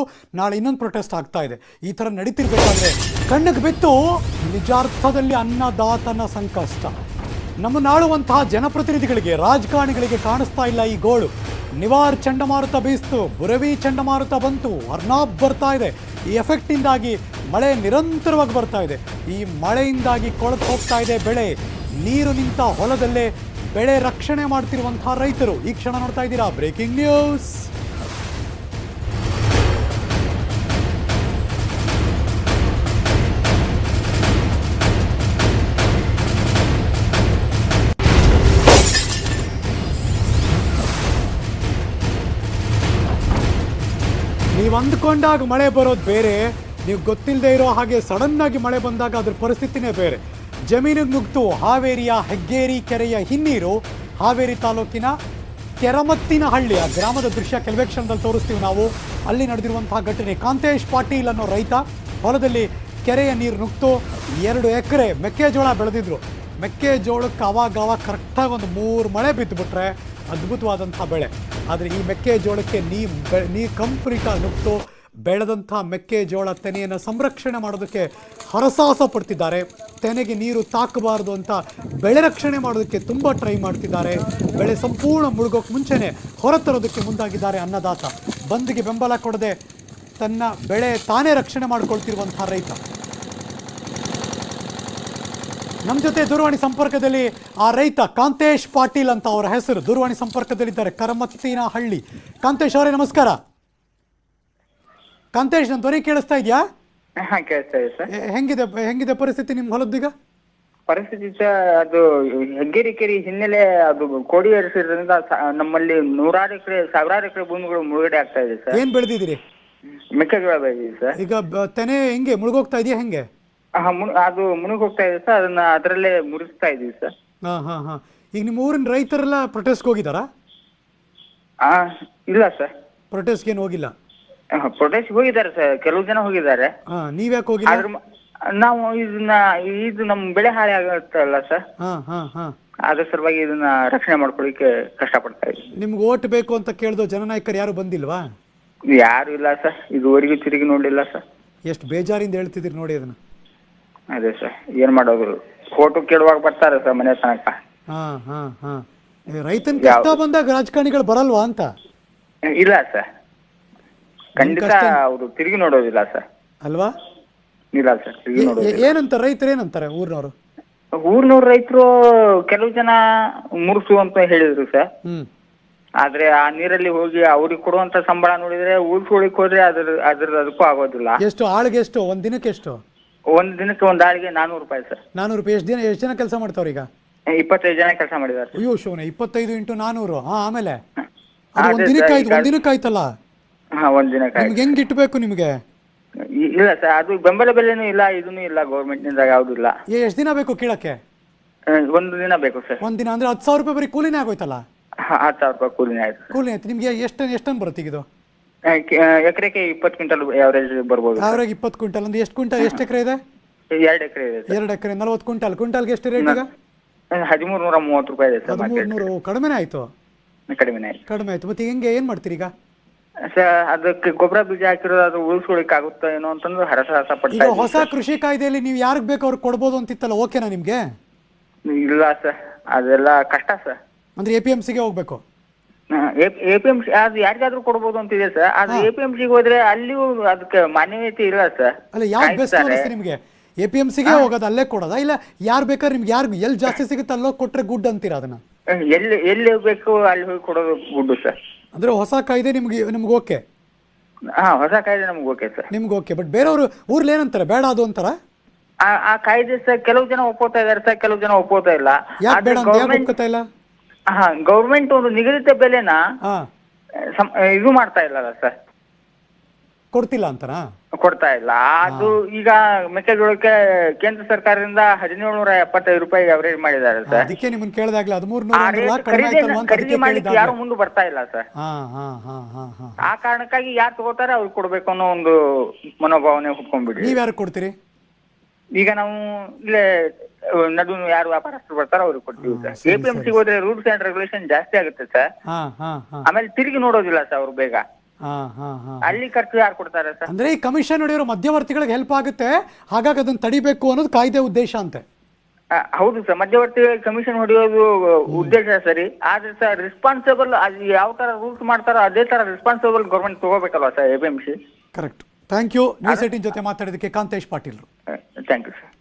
ನಾಳೆ ಇನ್ನೊಂದು ಪ್ರೊಟೆಸ್ಟ್ ಆಗ್ತಾ ಇದೆ ಈ ಥರ ನಡೀತಿರ್ಬೇಕಾದ್ರೆ ಕಣ್ಣಿಗೆ ಬಿತ್ತು ನಿಜಾರ್ಥದಲ್ಲಿ ಅನ್ನದಾತನ ಸಂಕಷ್ಟ ನಮ್ಮ ನಾಳುವಂತಹ ಜನಪ್ರತಿನಿಧಿಗಳಿಗೆ ರಾಜಕಾರಣಿಗಳಿಗೆ ಕಾಣಿಸ್ತಾ ಇಲ್ಲ ಈ ಗೋಳು ನಿವಾರ್ ಚಂಡಮಾರುತ ಬೀಸ್ತು ಬುರವಿ ಚಂಡಮಾರುತ ಬಂತು ಅರ್ನಾಬ್ ಬರ್ತಾ ಇದೆ ಈ ಎಫೆಕ್ಟಿಂದಾಗಿ ಮಳೆ ನಿರಂತರವಾಗಿ ಬರ್ತಾ ಇದೆ ಈ ಮಳೆಯಿಂದಾಗಿ ಕೊಳೆತು ಹೋಗ್ತಾ ಇದೆ ಬೆಳೆ ನೀರು ನಿಂತ ಹೊಲದಲ್ಲೇ ಬೆಳೆ ರಕ್ಷಣೆ ಮಾಡ್ತಿರುವಂತಹ ರೈತರು ಈ ಕ್ಷಣ ನೋಡ್ತಾ ಇದ್ದೀರಾ ಬ್ರೇಕಿಂಗ್ ನ್ಯೂಸ್ ನೀವು ಅಂದ್ಕೊಂಡಾಗ ಮಳೆ ಬರೋದು ಬೇರೆ ನೀವು ಗೊತ್ತಿಲ್ಲದೆ ಇರೋ ಹಾಗೆ ಸಡನ್ ಆಗಿ ಮಳೆ ಬಂದಾಗ ಅದ್ರ ಪರಿಸ್ಥಿತಿನೇ ಬೇರೆ ಜಮೀನಿಗೆ ನುಗ್ತು ಹಾವೇರಿಯ ಹೆಗ್ಗೇರಿ ಕೆರೆಯ ಹಿನ್ನೀರು ಹಾವೇರಿ ತಾಲೂಕಿನ ಕೆರಮತ್ತಿನ ಹಳ್ಳಿ ಆ ಗ್ರಾಮದ ದೃಶ್ಯ ಕೆಲವೇ ಕ್ಷಣದಲ್ಲಿ ತೋರಿಸ್ತೀವಿ ನಾವು ಅಲ್ಲಿ ನಡೆದಿರುವಂತಹ ಘಟನೆ ಕಾಂತೇಶ್ ಪಾಟೀಲ್ ಅನ್ನೋ ರೈತ ಹೊಲದಲ್ಲಿ ಕೆರೆಯ ನೀರು ನುಗ್ತು ಎರಡು ಎಕರೆ ಮೆಕ್ಕೆಜೋಳ ಬೆಳೆದಿದ್ರು ಮೆಕ್ಕೆಜೋಳಕ್ಕೆ ಅವಾಗ ಅವಾಗ ಕರೆಕ್ಟಾಗಿ ಒಂದು ಮೂರು ಮಳೆ ಬಿದ್ದುಬಿಟ್ರೆ ಅದ್ಭುತವಾದಂಥ ಬೆಳೆ ಆದರೆ ಈ ಮೆಕ್ಕೆಜೋಳಕ್ಕೆ ನೀ ಬೆ ನೀರು ಕಂಪ್ಲೀಟಾಗಿ ನುಗ್ತು ಬೆಳೆದಂಥ ಮೆಕ್ಕೆಜೋಳ ತೆನೆಯನ್ನು ಸಂರಕ್ಷಣೆ ಮಾಡೋದಕ್ಕೆ ಹರಸಾಹಸ ಪಡ್ತಿದ್ದಾರೆ ತೆನೆಗೆ ನೀರು ತಾಕಬಾರದು ಅಂತ ಬೆಳೆ ರಕ್ಷಣೆ ಮಾಡೋದಕ್ಕೆ ತುಂಬ ಟ್ರೈ ಮಾಡ್ತಿದ್ದಾರೆ ಬೆಳೆ ಸಂಪೂರ್ಣ ಮುಳುಗೋಕೆ ಮುಂಚೆನೆ ಹೊರತರೋದಕ್ಕೆ ಮುಂದಾಗಿದ್ದಾರೆ ಅನ್ನದಾತ ಬಂದ್ಗೆ ಬೆಂಬಲ ಕೊಡದೆ ತನ್ನ ಬೆಳೆ ತಾನೇ ರಕ್ಷಣೆ ಮಾಡ್ಕೊಳ್ತಿರುವಂಥ ರೈತ ನಮ್ಮ ಜೊತೆ ದೂರವಾಣಿ ಸಂಪರ್ಕದಲ್ಲಿ ಆ ರೈತ ಕಾಂತೇಶ್ ಪಾಟೀಲ್ ಅಂತ ಅವರ ಹೆಸರು ದೂರವಾಣಿ ಸಂಪರ್ಕದಲ್ಲಿದ್ದಾರೆ ಕರಮತ್ತಿನ ಹಳ್ಳಿ ಕಾಂತೇಶ್ ಅವರೇ ನಮಸ್ಕಾರ ಕಾಂತೇಶ್ ನನ್ನ ಧ್ವನಿ ಕೇಳಿಸ್ತಾ ಇದೆಯಾ ಹಾ ಕೇಳ್ತಾ ಇದೆ ಸರ್ ಎ- ಹೆಂಗಿದೆ ಹೆಂಗಿದೆ ಪರಿಸ್ಥಿತಿ ನಿಮ್ಮ ಹೊಲದ್ದೀಗ ಪರಿಸ್ಥಿತಿ ಸರ್ ಅದು ಹೆಗ್ಗೇರಿ ಕೆರೆ ಹಿನ್ನೆಲೆ ಅದು ಕೋಡಿ ಹರಿಸಿದ್ರಿಂದ ಸ- ನಮ್ಮಲ್ಲಿ ನೂರಾರು ಎಕರೆ ಸಾವಿರಾರು ಎಕರೆ ಭೂಮಿಗಳು ಮುಳುಗಡೆ ಆಗ್ತಾ ಇದೆ ಸರ್ ಏನ್ ಬೆಳೆದಿದ್ದೀರಿ ಮೆಕ್ಕೆಜೋಳ ಬೆಳೆದಿದೆ ಸರ್ ಈಗ ಬ- ತೆನೆ ಹೆಂಗೆ ಮುಳುಗೋಗ್ತಾ ಇದೆಯಾ ಹೆಂಗೆ ಹಾ ಮುನ್- ಅದು ಮುಳುಗ್ ಹೋಗ್ತಾ ಇದೆ ಸರ್ ಅದನ್ನ ಅದರಲ್ಲೇ ಮುರಿಸ್ತಾ ಇದೀವಿ ಸರ್ ಹಾ ಹಾ ಹಾ ಈಗ ನಿಮ್ಮ ಊರಿನ ರೈತರೆಲ್ಲ ಪ್ರೊಟೆಸ್ಟ್ಗೆ ಹೋಗಿದ್ದಾರಾ ಆ ಇಲ್ಲ ಸರ್ ಪ್ರೊಟೆಸ್ಟ್ಗೆ ಏನು ಹೋಗಿಲ್ಲ ಪ್ರೊಟೆಸ್ಟ್ ಹೋಗಿದ್ದಾರೆ ಸರ್ ಕೆಲವು ಜನ ಹೋಗಿದ್ದಾರೆ ಹಾ ನೀವ್ಯಾಕೆ ಹೋಗಿಲ್ಲ ಆದ್ರ ಮ- ನಾವು ಇದನ್ನ ಇದು ನಮ್ ಬೆಳೆ ಹಾಳಿ ಆಗುತ್ತಲ್ಲ ಸರ್ ಹಾ ಹಾ ಹಾ ಅದ್ರ ಸಲುವಾಗಿ ಇದನ್ನ ರಕ್ಷಣೆ ಮಾಡ್ಕೊಳ್ಳಿಕ್ಕೆ ಕಷ್ಟಪಡ್ತಾ ಇದ್ದೀವಿ ನಿಮ್ಗೆ ಓಟ್ ಬೇಕು ಅಂತ ಕೇಳ್ದು ಜನನಾಯಕರು ಯಾರು ಬಂದಿಲ್ವಾ ಯಾರು ಇಲ್ಲ ಸರ್ ಇದುವರೆಗೂ ತಿರುಗಿ ನೋಡ್ಲಿಲ್ಲ ಸರ್ ಎಷ್ಟು ಬೇಜಾರಿಂದ ಹೇಳ್ತಿದ್ದೀರಿ ನೋಡಿ ಅದನ್ನ ಅದೇ ಸರ್ ಏನ್ ಮಾಡೋದು ಫೋಟೋ ಕೇಳುವಾಗ ಬರ್ತಾರೆ ಸರ್ ಮನೆ ತನಕ ಹಾ ಹಾ ಹಾ ರೈತನ ಕಷ್ಟ ಬಂದಾಗ ರಾಜಕಾರಣಿಗಳು ಬರಲ್ವಾ ಅಂತ ಇಲ್ಲ ಸರ್ ಖಂಡಿತ ಅವರು ತಿರುಗಿ ನೋಡೋದಿಲ್ಲ ಸರ್ ಅಲ್ವಾ ಇಲ್ಲ ಸರ್ ತಿರುಗಿ ಏ- ನೋಡೋದಿಲ್ಲ ಏ- ಏನಂತಾರೆ ರೈತರು ಏನಂತಾರೆ ಊರಿನವರು ಊರ್ನೂರ್ ರೈತರು ಕೆಲವು ಜನ ಮುರುಸು ಅಂತ ಹೇಳಿದ್ರು ಸರ್ ಹ್ಮ್ ಆದ್ರೆ ಆ ನೀರಲ್ಲಿ ಹೋಗಿ ಅವ್ರಿಗೆ ಕೊಡುವಂತ ಸಂಬಳ ನೋಡಿದ್ರೆ ಉಳ್ಸ್ಕೊಳಿಕ್ ಹೋದ್ರೆ ಅದ್ರ ಅದ್ರ ಅದಕ್ಕೂ ಆಗೋದಿಲ್ಲ ಎಷ್ಟು ಆಳಿಗೆ ಎಷ್ಟು ಒಂದ್ ದಿನಕ್ಕೆ ಎಷ್ಟು ಒಂದ್ ದಿನಕ್ಕೆ ಒಂದ್ ಆಳಿಗೆ ನಾನೂರು ರೂಪಾಯಿ ಸರ್ ನಾನೂರು ರೂಪಾಯಿ ಎಷ್ಟು ದಿನ ಎಷ್ಟು ಜನ ಕೆಲಸ ಮಾಡ್ತಾವ್ರ ಈಗ ಇಪ್ಪತ್ತೈದು ಜನ ಕೆಲಸ ಮಾಡಿದ್ದಾರೆ ಅಯ್ಯೋ ಶಿವನೆ ಇಪ್ಪತ್ತೈದು ಇಂಟು ನಾನೂರು ಹಾ ಆಮೇಲೆ ಹಾ, ಅದು ಒಂದ್ ಅದೇ ದಿನಕ್ಕೆ ಸರ್, ಆಯ್ತು ಈಗ- ಒಂದ್ ದಿನಕ್ಕೆ ಆಯ್ತಲ್ಲ ಹಾ ಒಂದ್ ದಿನಕ್ಕೆ ನಿಮ್ಗೆ ಹೆಂಗ್ ಇಟ್ಬೇಕು ನಿಮ್ಗೆ ಇ- ಇಲ್ಲ ಸರ್ ಅದು ಬೆಂಬಲ ಬೆಲೆನೂ ಇಲ್ಲ ಇದೂ ಇಲ್ಲ ಗೌರ್ಮೆಂಟ್ ನಿಂದ ಯಾವ್ದು ಇಲ್ಲ ಏ ಎಷ್ಟು ದಿನ ಬೇಕು ಕೀಳಕ್ಕೆ ಆ, ಒಂದು ದಿನ ಬೇಕು ಸರ್ ಒಂದ್ ದಿನ ಅಂದ್ರೆ ಹತ್ತು ಸಾವಿರ ರೂಪಾಯಿ ಬರೀ ಕೂಲಿನೇ ಆಗೋಯ್ತಲ್ಲ ಹ- ಹತ್ತು ಸಾವಿರ ರೂಪಾಯಿ ಕೂಲಿನೇ ಆಯ್ತು ಸರ್ ಕೂಲಿ ಆಯ್ತು ನಿಮ್ಗೆ ಎಷ್ಟು ಎಷ್ಟು ಟನ್ ಬರುತ್ತೆ ಈಗ ಇದು ಎಕರೆಗೆ ಇಪ್ಪತ್ತು ಕ್ವಿಂಟಲ್ ಅವರೇಜ್ ಬರ್ಬೋದು ಸಾವಿರಾಗ ಇಪ್ಪತ್ತು ಕ್ವಿಂಟಲ್ ಅಂದ್ರೆ ಎಷ್ಟು ಕ್ವಿಂಟಲ್ ಎಷ್ಟು ಎಕರೆ ಇದೆ ಎರಡು ಎಕರೆ ಇದೆ ಸರ್ ಎರಡು ಎಕರೆ ನಲ್ವತ್ತು ಕ್ವಿಂಟಲ್ ಕ್ವಿಂಟಲ್ಗೆ ಎಷ್ಟು ರೇಟ್ ಈಗ ಹದಿಮೂರು ನೂರ ಮೂವತ್ತು ರೂಪಾಯಿ ಇದೆ ಸರ್ ಹದಿಮೂರು ಮಾರ್ಕೆಟ್ ನೂರು ಕಡಿಮೆನೇ ಆಯ್ತು ಕಡಿಮೆ ಆಯ್ತು ಕಡಿಮೆ ಆಯ್ತು ಮತ್ತೆ ಹೆಂಗೆ ಏನ್ ಮಾಡ್ತೀರಿ ಈಗ ಸರ್ ಅದಕ್ಕೆ ಗೊಬ್ಬರ ಬೀಜ ಹಾಕಿರೋದು ಅದು ಉಳಿಸ್ಕೊಳಿಕ್ ಆಗುತ್ತೋ ಏನೋ ಅಂತಂದು ಹರಸ ಹರಸ ಪಡ್ತಾ ಈಗ ಇದ್ದೀವಿ ಹೊಸ ಕೃಷಿ ಕಾಯ್ದೆಯಲ್ಲಿ ನೀವು ಯಾರಿಗೆ ಬೇಕು ಅವ್ರಿಗೆ ಕೊಡ್ಬೋದು ಅಂತಿತ್ತಲ್ಲ ಓಕೆನಾ ನಿಮ್ಗೆ ಸರ್. ಇಲ್ಲ ಸರ್ ಅದೆಲ್ಲ ಕಷ್ಟ ಸರ್ ಅಂದ್ರೆ ಎ ಪಿ ಎಂ ಸಿಗೆ ಹೋಗ್ಬೇಕು ಎ ಪಿ ಎಂ ಸಿ ಅದು ಯಾರಿಗಾದ್ರೂ ಕೊಡ್ಬೋದು ಅಂತಿದೆ ಸರ್ ಅದು ಎ ಪಿ ಎಂ ಸಿಗೆ ಹೋದ್ರೆ ಅಲ್ಲಿಯೂ ಅದಕ್ಕೆ ಮಾನ್ಯತೆ ಇಲ್ಲ ಸರ್ ಅಲ್ಲ ಯಾವ್ದು ಬೆಸ್ಟ್ ಕಾಯ್ತಾರೆ. ಅನಿಸ್ತು ನಿಮ್ಗೆ ಎ ಪಿ ಎಂ ಸಿಗೆ ಹೋಗೋದು ಅಲ್ಲೇ ಕೊಡೋದಾ ಇಲ್ಲ ಯಾರು ಬೇಕಾದ್ರೆ ನಿಮ್ಗೆ ಯಾರು ಎಲ್ಲಿ ಜಾಸ್ತಿ ಸಿಗುತ್ತೆ ಅಲ್ಲೋ ಕೊಟ್ರೆ ಗುಡ್ ಅಂತೀರಾ ಅದನ್ನ ಎಲ್ಲಿ ಎಲ್ಲಿ ಬೇಕು ಅಲ್ಲಿ ಹೋಗಿ ಕೊಡೋದು ಗುಡ್ಡು ಸರ್ ಅಂದ್ರೆ ಹೊಸ ಕಾಯ್ದೆ ನಿಮ್ಗೆ ನಿಮ್ಗೆ ಓಕೆ ಹಾ ಹೊಸ ಕಾಯ್ದೆ ನಮ್ಗೆ ಓಕೆ ಸರ್ ನಿಮ್ಗೆ ಓಕೆ ಬಟ್ ಬೇರೆಯವರು ಊರ್ಲಿ ಏನಂತಾರೆ ಬೇಡ ಅದು ಅಂತಾರ ಆ ಆ ಕಾಯ್ದೆ ಸರ್ ಕೆಲವು ಜನ ಒಪ್ಪೋತಾ ಇದಾರೆ ಸರ್ ಕೆಲವು ಜನ ಒಪ್ಪೋತಾ ಇಲ್ಲ ಯಾಕೆ ಬೇಡ ಅಂತ ಯಾಕೆ ಗೌರ್ಮೆಂಟ್ ಒಪ್ಕೋತಾ ಇಲ್ಲ ಹಾ ಗೌರ್ಮೆಂಟ್ ಒಂದು ನಿಗದಿತ ಬೆಲೆನ ಹಾ ಸಂ- ಇದು ಮಾಡ್ತಾ ಇಲ್ಲ ಸರ್ ಕೊಡ್ತಿಲ್ಲ ಅಂತಾರಾ ಕೊಡ್ತಾ ಇಲ್ಲ ಅದು ಈಗ ಮೆಕ್ಕೆಜೋಳಕ್ಕೆ ಕೇಂದ್ರ ಸರ್ಕಾರದಿಂದ ಹದಿನೇಳು ನೂರ ಎಪ್ಪತ್ತೈದು ರೂಪಾಯಿ ಅವರೇಜ್ ಮಾಡಿದ್ದಾರೆ ಸರ್ ಅದಕ್ಕೆ ನಿಮ್ಮನ್ನ ಕೇಳಿದಾಗ್ಲೇ ಹದಿಮೂರು ಆ ನೂರ ರೇಟ್ ಕಡಿಮೆ ಖರೀದಿ ಆಯ್ತಲ್ವಾ ಅಂತ ಖರೀದಿ ಅದಕ್ಕೆ ಮಾಡ್ಲಿಕ್ಕೆ ಕೇಳಿದಾಗ ಯಾರು ಮುಂದೆ ಬರ್ತಾ ಇಲ್ಲ ಸರ್ ಹಾ ಹಾ ಹಾ ಹಾ ಹಾ ಆ ಕಾರಣಕ್ಕಾಗಿ ಯಾರು ತಗೋತಾರೆ ಅವ್ರಿಗೆ ಕೊಡ್ಬೇಕು ಅನ್ನೋ ಒಂದು ಮನೋಭಾವನೆ ಹುಟ್ಕೊಂಡ್ಬಿಡಿ ನೀವ್ ಯಾರು ಕೊಡ್ತೀರಿ ಈಗ ನಾವು ಇಲ್ಲೇ ಅಹ್, ನಡು ಯಾರು ವ್ಯಾಪಾರಸ್ಥರು ಬರ್ತಾರೋ ಅವ್ರಿಗೆ ಕೊಡ್ತೀವಿ sir A P M C ಹೋದ್ರೆ ರೂಲ್ಸ್ ಅಂಡ್ ರೆಗ್ಯುಲೇಷನ್ ಜಾಸ್ತಿ ಆಗುತ್ತೆ ಸರ್ ಹಾ ಹಾ ಹಾ ಆಮೇಲೆ ತಿರುಗಿ ನೋಡೋದಿಲ್ಲ ಸರ್ ಅವ್ರು ಬೇಗ ಹಾ ಹಾ ಹಾ ಅಲ್ಲಿ ಖರ್ಚು ಯಾರು ಕೊಡ್ತಾರೆ ಸರ್ ಅಂದ್ರೆ ಈ ಕಮಿಷನ್ ಹೊಡೆಯೋರು ಮಧ್ಯವರ್ತಿಗಳಿಗೆ ಹೆಲ್ಪ್ ಆಗುತ್ತೆ ಹಾಗಾಗಿ ಅದನ್ನ ತಡಿಬೇಕು ಅನ್ನೋದು ಕಾಯ್ದೆ ಉದ್ದೇಶ ಅಂತೆ ಆ, ಹೌದು ಸರ್ ಮಧ್ಯವರ್ತಿಗಳಿಗೆ ಕಮಿಷನ್ ಹೊಡೆಯೋದು ಉದ್ದೇಶ ಸರಿ ಆದ್ರೆ ಸರ್ ರೆಸ್ಪಾನ್ಸಿಬಲ್ ಅದು ಯಾವ ತರ ರೂಲ್ಸ್ ಮಾಡ್ತಾರೋ ಅದೇ ತರ ರೆಸ್ಪಾನ್ಸಿಬಲ್ ಗೌರ್ಮೆಂಟ್ ತಗೋಬೇಕಲ್ವಾ sir A P M C correct thank you news eighteen ಜೊತೆ ಮಾತಾಡಿದಕ್ಕೆ ಕಾಂತೇಶ್ ಪಾಟೀಲ್ರು ಥ್ಯಾಂಕ್ ಯು ಸರ್